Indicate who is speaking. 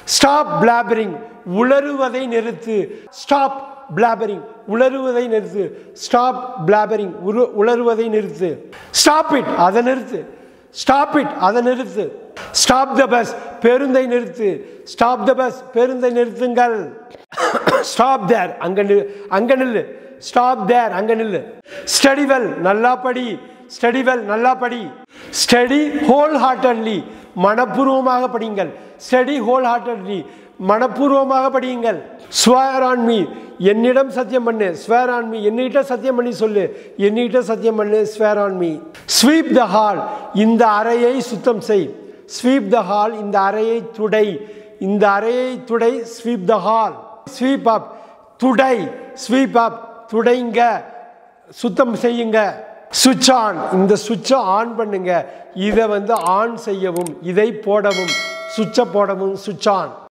Speaker 1: stop blabbering உளறுவதை நிறுத்து stop blabbering உளறுவதை நிறுத்து stop blabbering உளறுவதை நிறுத்து ஸ்டாப் இட் அதை நிறுத்து ஸ்டாப் இட் அதை நிறுத்து ஸ்டாப் த பஸ் பேருந்தை நிறுத்து ஸ்டாப் த பஸ் பேருந்தை நிறுத்துங்கள் ஸ்டாப் தேர் அங்க நில்லு அங்க நில்லு ஸ்டாப் தேர் அங்க நில்லு ஸ்டடி வெல் நல்லா படி ஸ்டடி வெல் நல்லா படி ஸ்டடி ஹோல் ஹார்ட்டட்லி மனப்பூர்வமாக படியுங்கள் ஸ்டடி ஹோல் ஹார்ட்டட்லி மனப்பூர்வமாக படியுங்கள் ஸ்வேர் ஆன் மீ என்னிடம் சத்தியம் பண்ணு ஸ்வேர் ஆன் மீ என்னிட்ட சத்தியம் பண்ணி சொல்லு என்னிட்ட சத்தியம் பண்ணு swear on me sweep the hall இந்த அறையை சுத்தம் செய் ஸ்வீப் த ஹால் இந்த அறையை துடை இந்த அறையை துடை sweep the hall sweep up துடை ஸ்வீப் அப் துடைங்க சுத்தம் செய்யுங்க சுவிட்ச் ஆன் இந்த சுவிட்சை ஆன் பண்ணுங்க இதை வந்து ஆன் செய்யவும் இதை போடவும் சுவிட்சை போடவும் சுவிட்ச் ஆன்